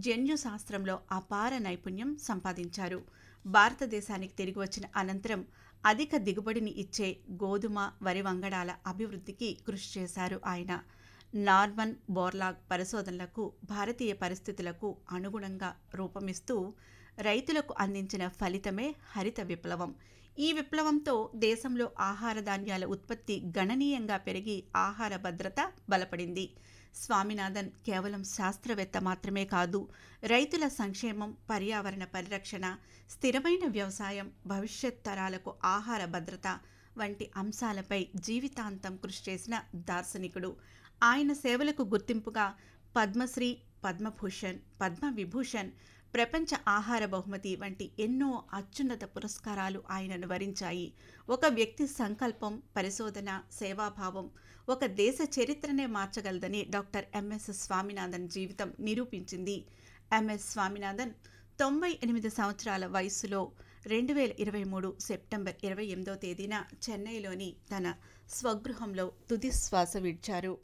జన్యు శాస్త్రంలో అపార నైపుణ్యం సంపాదించారు భారతదేశానికి తిరిగి వచ్చిన అనంతరం అధిక దిగుబడిని ఇచ్చే గోధుమ వరి వంగడాల అభివృద్ధికి కృషి చేశారు ఆయన నార్మన్ బోర్లాగ్ పరిశోధనలకు భారతీయ పరిస్థితులకు అనుగుణంగా రూపమిస్తూ రైతులకు అందించిన ఫలితమే హరిత విప్లవం ఈ విప్లవంతో దేశంలో ఆహార ధాన్యాల ఉత్పత్తి గణనీయంగా పెరిగి ఆహార భద్రత బలపడింది స్వామినాథన్ కేవలం శాస్త్రవేత్త మాత్రమే కాదు రైతుల సంక్షేమం పర్యావరణ పరిరక్షణ స్థిరమైన వ్యవసాయం భవిష్యత్ తరాలకు ఆహార భద్రత వంటి అంశాలపై జీవితాంతం కృషి చేసిన దార్శనికుడు ఆయన సేవలకు గుర్తింపుగా పద్మశ్రీ పద్మభూషణ్ పద్మవిభూషణ్ ప్రపంచ ఆహార బహుమతి వంటి ఎన్నో అత్యున్నత పురస్కారాలు ఆయనను వరించాయి ఒక వ్యక్తి సంకల్పం పరిశోధన సేవాభావం ఒక దేశ చరిత్రనే మార్చగలదని డాక్టర్ ఎంఎస్ స్వామినాథన్ జీవితం నిరూపించింది ఎంఎస్ స్వామినాథన్ తొంభై ఎనిమిది సంవత్సరాల వయస్సులో రెండు వేల ఇరవై మూడు సెప్టెంబర్ ఇరవై ఎనిమిదో తేదీన చెన్నైలోని తన స్వగృహంలో తుది శ్వాస విడిచారు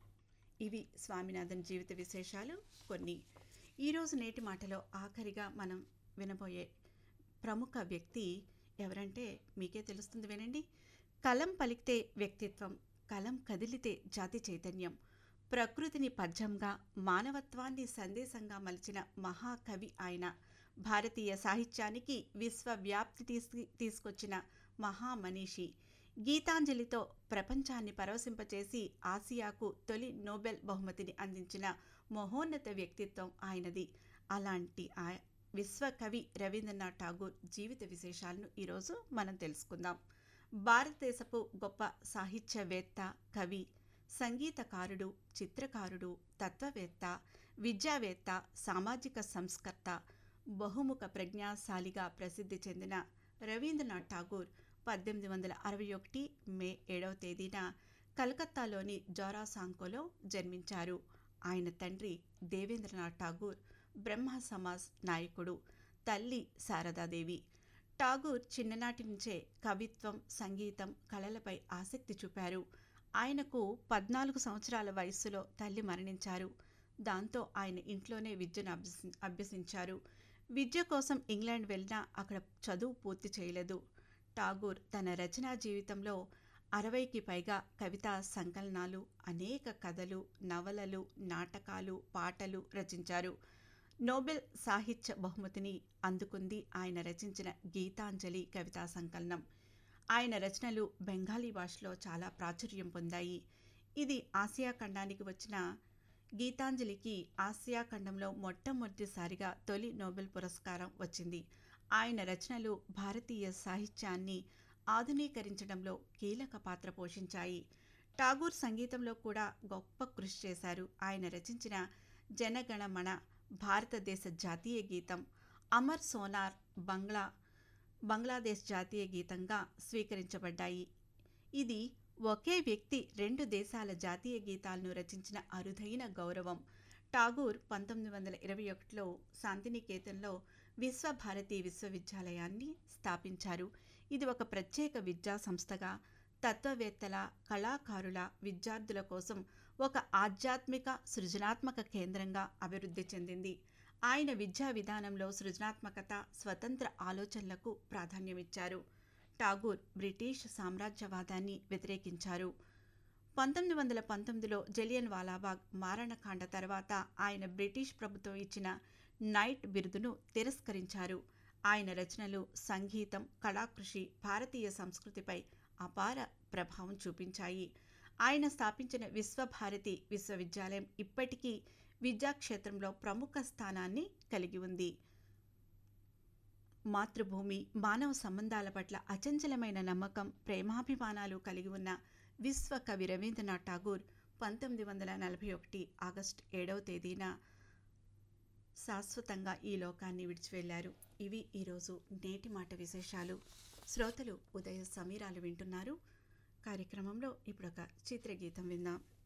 ఇవి స్వామినాథన్ జీవిత విశేషాలు కొన్ని ఈరోజు నేటి మాటలో ఆఖరిగా మనం వినబోయే ప్రముఖ వ్యక్తి ఎవరంటే మీకే తెలుస్తుంది వినండి కలం పలికితే వ్యక్తిత్వం కలం కదిలితే జాతి చైతన్యం ప్రకృతిని పద్యంగా మానవత్వాన్ని సందేశంగా మలిచిన మహాకవి ఆయన భారతీయ సాహిత్యానికి విశ్వవ్యాప్తి తీసు తీసుకొచ్చిన మహామనీషి గీతాంజలితో ప్రపంచాన్ని పరవశింపచేసి ఆసియాకు తొలి నోబెల్ బహుమతిని అందించిన మహోన్నత వ్యక్తిత్వం ఆయనది అలాంటి ఆ విశ్వకవి రవీంద్రనాథ్ ఠాగూర్ జీవిత విశేషాలను ఈరోజు మనం తెలుసుకుందాం భారతదేశపు గొప్ప సాహిత్యవేత్త కవి సంగీతకారుడు చిత్రకారుడు తత్వవేత్త విద్యావేత్త సామాజిక సంస్కర్త బహుముఖ ప్రజ్ఞాశాలిగా ప్రసిద్ధి చెందిన రవీంద్రనాథ్ ఠాగూర్ పద్దెనిమిది వందల అరవై ఒకటి మే ఏడవ తేదీన కలకత్తాలోని జోరాసాంకోలో జన్మించారు ఆయన తండ్రి దేవేంద్రనాథ్ ఠాగూర్ బ్రహ్మ సమాజ్ నాయకుడు తల్లి శారదాదేవి ఠాగూర్ చిన్ననాటి నుంచే కవిత్వం సంగీతం కళలపై ఆసక్తి చూపారు ఆయనకు పద్నాలుగు సంవత్సరాల వయస్సులో తల్లి మరణించారు దాంతో ఆయన ఇంట్లోనే విద్యను అభ్యసి అభ్యసించారు విద్య కోసం ఇంగ్లాండ్ వెళ్ళినా అక్కడ చదువు పూర్తి చేయలేదు ఠాగూర్ తన రచనా జీవితంలో అరవైకి పైగా కవితా సంకలనాలు అనేక కథలు నవలలు నాటకాలు పాటలు రచించారు నోబెల్ సాహిత్య బహుమతిని అందుకుంది ఆయన రచించిన గీతాంజలి కవితా సంకలనం ఆయన రచనలు బెంగాలీ భాషలో చాలా ప్రాచుర్యం పొందాయి ఇది ఆసియా ఖండానికి వచ్చిన గీతాంజలికి ఆసియా ఖండంలో మొట్టమొదటిసారిగా తొలి నోబెల్ పురస్కారం వచ్చింది ఆయన రచనలు భారతీయ సాహిత్యాన్ని ఆధునీకరించడంలో కీలక పాత్ర పోషించాయి ఠాగూర్ సంగీతంలో కూడా గొప్ప కృషి చేశారు ఆయన రచించిన జనగణమణ భారతదేశ జాతీయ గీతం అమర్ సోనార్ బంగ్లా బంగ్లాదేశ్ జాతీయ గీతంగా స్వీకరించబడ్డాయి ఇది ఒకే వ్యక్తి రెండు దేశాల జాతీయ గీతాలను రచించిన అరుదైన గౌరవం ఠాగూర్ పంతొమ్మిది వందల ఇరవై ఒకటిలో శాంతినికేతన్లో విశ్వభారతి విశ్వవిద్యాలయాన్ని స్థాపించారు ఇది ఒక ప్రత్యేక విద్యా సంస్థగా తత్వవేత్తల కళాకారుల విద్యార్థుల కోసం ఒక ఆధ్యాత్మిక సృజనాత్మక కేంద్రంగా అభివృద్ధి చెందింది ఆయన విద్యా విధానంలో సృజనాత్మకత స్వతంత్ర ఆలోచనలకు ప్రాధాన్యమిచ్చారు ఠాగూర్ బ్రిటిష్ సామ్రాజ్యవాదాన్ని వ్యతిరేకించారు పంతొమ్మిది వందల పంతొమ్మిదిలో జలియన్ వాలాబాగ్ మారణకాండ తర్వాత ఆయన బ్రిటిష్ ప్రభుత్వం ఇచ్చిన నైట్ బిరుదును తిరస్కరించారు ఆయన రచనలు సంగీతం కళాకృషి భారతీయ సంస్కృతిపై అపార ప్రభావం చూపించాయి ఆయన స్థాపించిన విశ్వభారతి విశ్వవిద్యాలయం ఇప్పటికీ విద్యాక్షేత్రంలో ప్రముఖ స్థానాన్ని కలిగి ఉంది మాతృభూమి మానవ సంబంధాల పట్ల అచంచలమైన నమ్మకం ప్రేమాభిమానాలు కలిగి ఉన్న విశ్వకవి రవీంద్రనాథ్ ఠాగూర్ పంతొమ్మిది వందల నలభై ఒకటి ఆగస్టు ఏడవ తేదీన శాశ్వతంగా ఈ లోకాన్ని విడిచివెళ్లారు ఇవి ఈరోజు నేటి మాట విశేషాలు శ్రోతలు ఉదయ సమీరాలు వింటున్నారు కార్యక్రమంలో ఇప్పుడు ఒక చిత్రగీతం విందాం